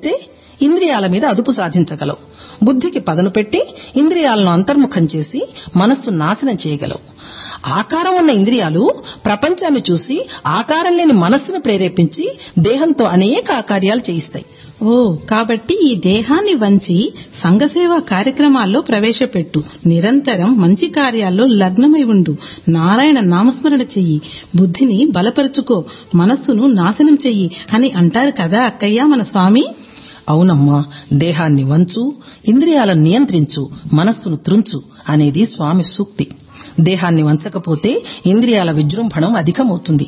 చేస్తే ఇంద్రియాల మీద అదుపు సాధించగలవు బుద్ధికి పదను పెట్టి ఇంద్రియాలను అంతర్ముఖం చేసి మనస్సు నాశనం చేయగలవు ఆకారం ఉన్న ఇంద్రియాలు ప్రపంచాన్ని చూసి ఆకారం లేని మనస్సును ప్రేరేపించి దేహంతో అనేక ఆకార్యాలు చేయిస్తాయి ఓ కాబట్టి ఈ దేహాన్ని వంచి సంఘసేవా కార్యక్రమాల్లో ప్రవేశపెట్టు నిరంతరం మంచి కార్యాల్లో లగ్నమై ఉండు నారాయణ నామస్మరణ చెయ్యి బుద్ధిని బలపరుచుకో మనస్సును నాశనం చెయ్యి అని అంటారు కదా అక్కయ్య మన స్వామి అవునమ్మా దేహాన్ని వంచు ఇంద్రియాలను నియంత్రించు మనస్సును త్రుంచు అనేది స్వామి సూక్తి దేహాన్ని వంచకపోతే ఇంద్రియాల విజృంభణం అధికమవుతుంది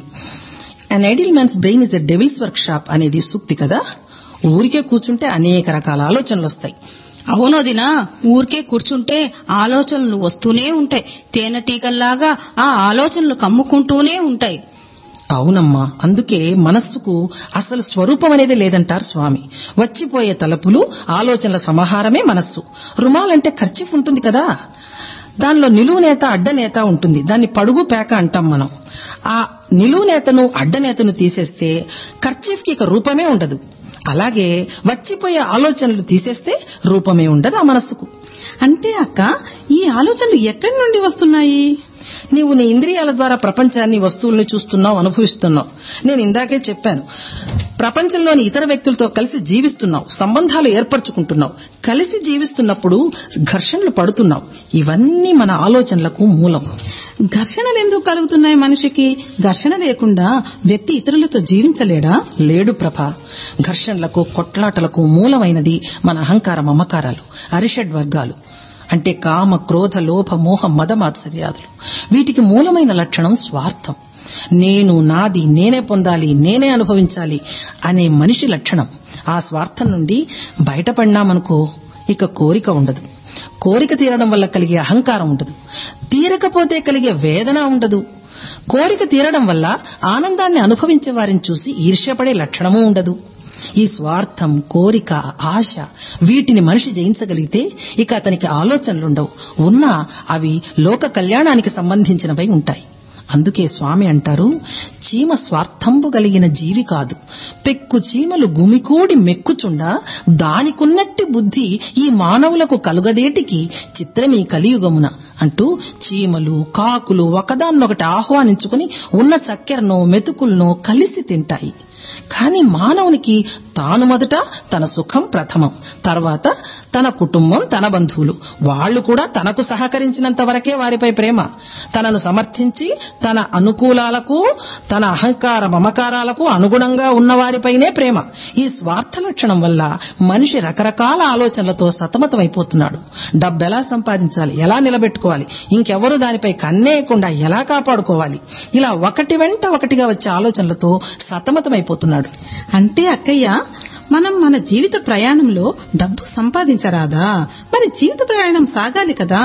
an idle man's brain is a devil's workshop అనేది సూక్తి కదా ఊరికే కూర్చుంటే అనేక రకాల ఆలోచనలు వస్తాయి అవునోదినా ఊరికే కూర్చుంటే ఆలోచనలు వస్తూనే ఉంటాయి తేనెటీగల్లాగా ఆ ఆలోచనలు కమ్ముకుంటూనే ఉంటాయి అవునమ్మా అందుకే మనస్సుకు అసలు స్వరూపం అనేది లేదంటారు స్వామి వచ్చిపోయే తలపులు ఆలోచనల సమాహారమే మనస్సు రుమాలంటే ఖర్చీఫ్ ఉంటుంది కదా దానిలో నిలువు నేత అడ్డనేత ఉంటుంది దాన్ని పడుగు పేక అంటాం మనం ఆ నిలువు నేతను అడ్డనేతను తీసేస్తే ఖర్చీఫ్కి ఇక రూపమే ఉండదు అలాగే వచ్చిపోయే ఆలోచనలు తీసేస్తే రూపమే ఉండదు ఆ మనస్సుకు అంటే అక్క ఈ ఆలోచనలు ఎక్కడి నుండి వస్తున్నాయి నీవు నీ ఇంద్రియాల ద్వారా ప్రపంచాన్ని వస్తువుల్ని చూస్తున్నావు అనుభవిస్తున్నావు నేను ఇందాకే చెప్పాను ప్రపంచంలోని ఇతర వ్యక్తులతో కలిసి జీవిస్తున్నావు సంబంధాలు ఏర్పరచుకుంటున్నావు కలిసి జీవిస్తున్నప్పుడు ఘర్షణలు పడుతున్నావు ఇవన్నీ మన ఆలోచనలకు మూలం ఘర్షణలు ఎందుకు కలుగుతున్నాయి మనిషికి ఘర్షణ లేకుండా వ్యక్తి ఇతరులతో జీవించలేడా లేడు ప్రభ ఘర్షణలకు కొట్లాటలకు మూలమైనది మన అహంకార మమకారాలు అరిషడ్ వర్గాలు అంటే కామ క్రోధ లోభ మోహ మద మాత్సర్యాదులు వీటికి మూలమైన లక్షణం స్వార్థం నేను నాది నేనే పొందాలి నేనే అనుభవించాలి అనే మనిషి లక్షణం ఆ స్వార్థం నుండి బయటపడినామనుకో ఇక కోరిక ఉండదు కోరిక తీరడం వల్ల కలిగే అహంకారం ఉండదు తీరకపోతే కలిగే వేదన ఉండదు కోరిక తీరడం వల్ల ఆనందాన్ని అనుభవించే వారిని చూసి ఈర్ష్యపడే లక్షణమూ ఉండదు ఈ స్వార్థం కోరిక ఆశ వీటిని మనిషి జయించగలిగితే ఇక అతనికి ఆలోచనలుండవు ఉన్నా అవి లోక కళ్యాణానికి సంబంధించినవై ఉంటాయి అందుకే స్వామి అంటారు చీమ స్వార్థంబు కలిగిన జీవి కాదు పెక్కు చీమలు గుమికూడి మెక్కుచుండా దానికున్నట్టి బుద్ధి ఈ మానవులకు కలుగదేటికి చిత్రమీ కలియుగమున అంటూ చీమలు కాకులు ఒకదాన్నొకటి ఆహ్వానించుకుని ఉన్న చక్కెరనో మెతుకులనో కలిసి తింటాయి కానీ మానవునికి తాను మొదట తన సుఖం ప్రథమం తర్వాత తన కుటుంబం తన బంధువులు వాళ్ళు కూడా తనకు సహకరించినంత వరకే వారిపై ప్రేమ తనను సమర్థించి తన అనుకూలాలకు తన అహంకార మమకారాలకు అనుగుణంగా ఉన్న వారిపైనే ప్రేమ ఈ స్వార్థ లక్షణం వల్ల మనిషి రకరకాల ఆలోచనలతో సతమతమైపోతున్నాడు డబ్బు ఎలా సంపాదించాలి ఎలా నిలబెట్టుకోవాలి ఇంకెవరు దానిపై కన్నేయకుండా ఎలా కాపాడుకోవాలి ఇలా ఒకటి వెంట ఒకటిగా వచ్చే ఆలోచనలతో సతమతమైపోతున్నాడు అంటే అక్కయ్య మనం మన జీవిత ప్రయాణంలో డబ్బు సంపాదించరాదా మరి జీవిత ప్రయాణం సాగాలి కదా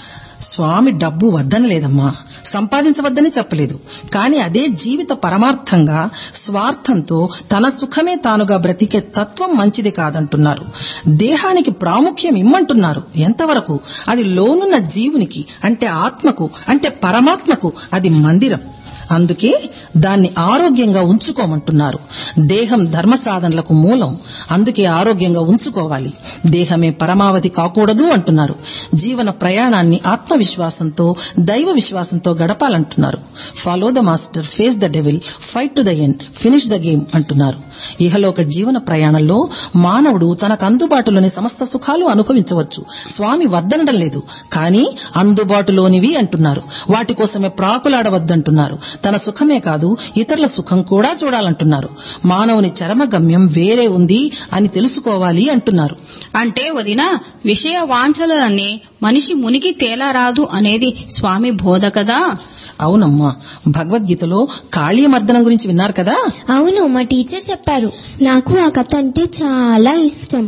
స్వామి డబ్బు వద్దని లేదమ్మా సంపాదించవద్దని చెప్పలేదు కానీ అదే జీవిత పరమార్థంగా స్వార్థంతో తన సుఖమే తానుగా బ్రతికే తత్వం మంచిది కాదంటున్నారు దేహానికి ప్రాముఖ్యం ఇమ్మంటున్నారు ఎంతవరకు అది లోనున్న జీవునికి అంటే ఆత్మకు అంటే పరమాత్మకు అది మందిరం అందుకే దాన్ని ఆరోగ్యంగా ఉంచుకోమంటున్నారు దేహం ధర్మ సాధనలకు మూలం అందుకే ఆరోగ్యంగా ఉంచుకోవాలి దేహమే పరమావధి కాకూడదు అంటున్నారు జీవన ప్రయాణాన్ని ఆత్మవిశ్వాసంతో దైవ విశ్వాసంతో గడపాలంటున్నారు follow the master face the devil fight to the end finish the game అంటున్నారు ఇహలోక జీవన ప్రయాణంలో మానవుడు తనకు అందుబాటులోని సమస్త సుఖాలు అనుభవించవచ్చు స్వామి వద్దనడం లేదు కానీ అందుబాటులోనివి అంటున్నారు వాటి కోసమే ప్రాకులాడవద్దంటున్నారు తన సుఖమే కాదు ఇతరుల సుఖం కూడా చూడాలంటున్నారు మానవుని చరమ గమ్యం వేరే ఉంది అని తెలుసుకోవాలి అంటున్నారు అంటే వదిన విషయ వాంఛలనే మనిషి మునిగి తేలారాదు అనేది స్వామి బోధ కదా అవునమ్మా భగవద్గీతలో కాళీయమర్దనం గురించి విన్నారు కదా అవును మా టీచర్ చెప్పారు నాకు ఆ కథ అంటే చాలా ఇష్టం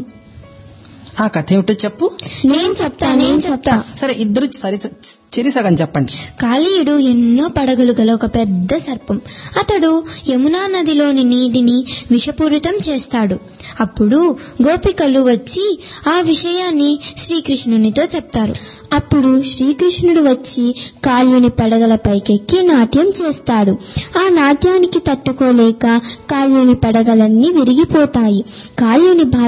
ఆ కథ ఏమిటో చెప్పు నేను చెప్తా నేను చెప్తా సరే ఇద్దరు సరి చిరి సగం చెప్పండి కాళీయుడు ఎన్నో పడగలు గల ఒక పెద్ద సర్పం అతడు యమునా నదిలోని నీటిని విషపూరితం చేస్తాడు అప్పుడు గోపికలు వచ్చి ఆ విషయాన్ని శ్రీకృష్ణునితో చెప్తారు అప్పుడు శ్రీకృష్ణుడు వచ్చి కాళీయుని పడగల పైకెక్కి నాట్యం చేస్తాడు ఆ నాట్యానికి తట్టుకోలేక కాళీయుని పడగలన్నీ విరిగిపోతాయి కాళీయుని